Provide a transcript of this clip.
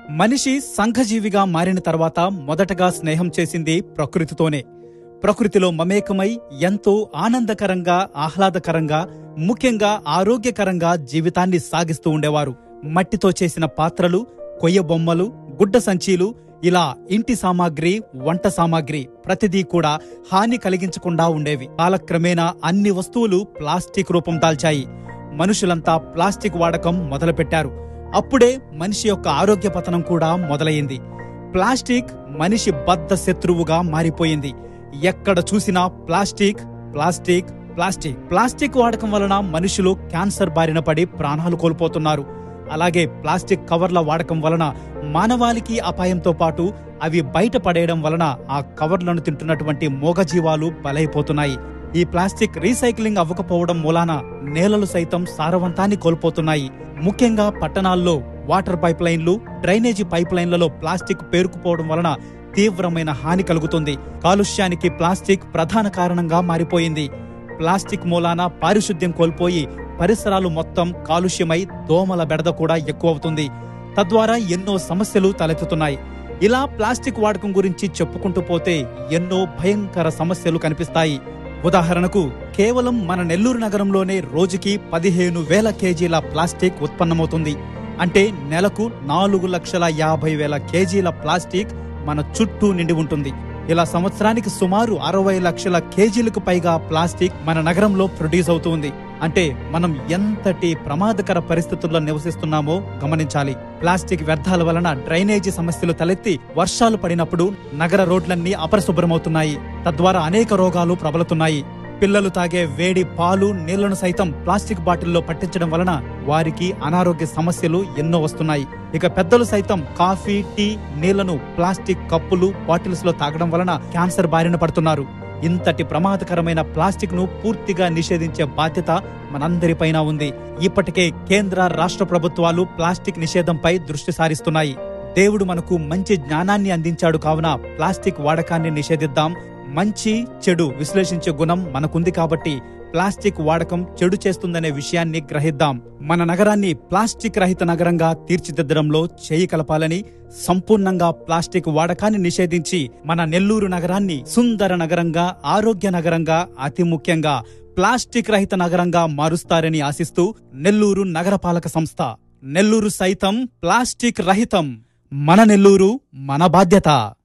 మనిషి సంఘజీవిగా మారిన తర్వాత మొదటగా స్నేహం చేసింది ప్రకృతితోనే ప్రకృతిలో మమేకమై ఎంతో ఆనందకరంగా ఆహ్లాదకరంగా ముఖ్యంగా ఆరోగ్యకరంగా జీవితాన్ని సాగిస్తూ ఉండేవారు మట్టితో చేసిన పాత్రలు కొయ్య బొమ్మలు గుడ్డ సంచీలు ఇలా ఇంటి సామాగ్రి వంట సామాగ్రి ప్రతిదీ కూడా హాని కలిగించకుండా ఉండేవి కాలక్రమేణా అన్ని వస్తువులు ప్లాస్టిక్ రూపం దాల్చాయి మనుషులంతా ప్లాస్టిక్ వాడకం మొదలుపెట్టారు అప్పుడే మనిషి యొక్క ఆరోగ్య పతనం కూడా మొదలైంది ప్లాస్టిక్ మనిషి బద్ధ శత్రువుగా మారిపోయింది ఎక్కడ చూసినా ప్లాస్టిక్ ప్లాస్టిక్ ప్లాస్టిక్ ప్లాస్టిక్ వాడకం వలన మనుషులు క్యాన్సర్ బారిన పడి ప్రాణాలు కోల్పోతున్నారు అలాగే ప్లాస్టిక్ కవర్ల వాడకం వలన మానవాళికి అపాయంతో పాటు అవి బయట పడేయడం వలన ఆ కవర్లను తింటున్నటువంటి మూగజీవాలు బలైపోతున్నాయి ఈ ప్లాస్టిక్ రీసైక్లింగ్ అవ్వకపోవడం మూలాన నేలలు సైతం సారవంతాన్ని కోల్పోతున్నాయి ముఖ్యంగా పట్టణాల్లో వాటర్ పైప్ లైన్లు డ్రైనేజీ పైప్ లైన్లలో ప్లాస్టిక్ పేరుకుపోవడం వలన తీవ్రమైన హాని కలుగుతుంది కాలుష్యానికి ప్లాస్టిక్ ప్రధాన కారణంగా మారిపోయింది ప్లాస్టిక్ మూలాన పారిశుద్ధ్యం కోల్పోయి పరిసరాలు మొత్తం కాలుష్యమై దోమల బెడద కూడా ఎక్కువవుతుంది తద్వారా ఎన్నో సమస్యలు తలెత్తుతున్నాయి ఇలా ప్లాస్టిక్ వాడకం గురించి చెప్పుకుంటూ పోతే ఎన్నో భయంకర సమస్యలు కనిపిస్తాయి ఉదాహరణకు కేవలం మన నెల్లూరు నగరంలోనే రోజుకి పదిహేను వేల కేజీల ప్లాస్టిక్ ఉత్పన్నమవుతుంది అంటే నెలకు నాలుగు లక్షల యాభై వేల కేజీల ప్లాస్టిక్ మన చుట్టూ నిండి ఉంటుంది ఇలా సంవత్సరానికి సుమారు అరవై లక్షల కేజీలకు పైగా ప్లాస్టిక్ మన నగరంలో ప్రొడ్యూస్ అవుతుంది అంటే మనం ఎంతటి ప్రమాదకర పరిస్థితుల్లో నివసిస్తున్నామో గమనించాలి ప్లాస్టిక్ వ్యర్థాల వలన డ్రైనేజీ సమస్యలు తలెత్తి వర్షాలు పడినప్పుడు నగర రోడ్లన్నీ అపరిశుభ్రమవుతున్నాయి తద్వారా అనేక రోగాలు ప్రబలుతున్నాయి పిల్లలు తాగే వేడి పాలు నీళ్లను సైతం ప్లాస్టిక్ బాటిల్లో పట్టించడం వలన వారికి అనారోగ్య సమస్యలు ఎన్నో వస్తున్నాయి ఇక పెద్దలు సైతం కాఫీ టీ నీళ్లను ప్లాస్టిక్ కప్పులు బాటిల్స్ లో తాగడం వలన క్యాన్సర్ బారిన పడుతున్నారు ఇంతటి ప్రమాదకరమైన ప్లాస్టిక్ ను పూర్తిగా నిషేధించే బాధ్యత మనందరిపైన ఉంది ఇప్పటికే కేంద్ర రాష్ట్ర ప్రభుత్వాలు ప్లాస్టిక్ నిషేధంపై దృష్టి సారిస్తున్నాయి దేవుడు మనకు మంచి జ్ఞానాన్ని అందించాడు కావున ప్లాస్టిక్ వాడకాన్ని నిషేధిద్దాం మంచి చెడు విశ్లేషించే గుణం మనకుంది కాబట్టి ప్లాస్టిక్ వాడకం చెడు చేస్తుందనే విషయాన్ని గ్రహిద్దాం మన నగరాన్ని ప్లాస్టిక్ రహిత నగరంగా తీర్చిదిద్దడంలో చేయి కలపాలని సంపూర్ణంగా ప్లాస్టిక్ వాడకాన్ని నిషేధించి మన నెల్లూరు నగరాన్ని సుందర నగరంగా ఆరోగ్య నగరంగా అతి ముఖ్యంగా ప్లాస్టిక్ రహిత నగరంగా మారుస్తారని ఆశిస్తూ నెల్లూరు నగరపాలక సంస్థ నెల్లూరు సైతం ప్లాస్టిక్ రహితం మన నెల్లూరు మన బాధ్యత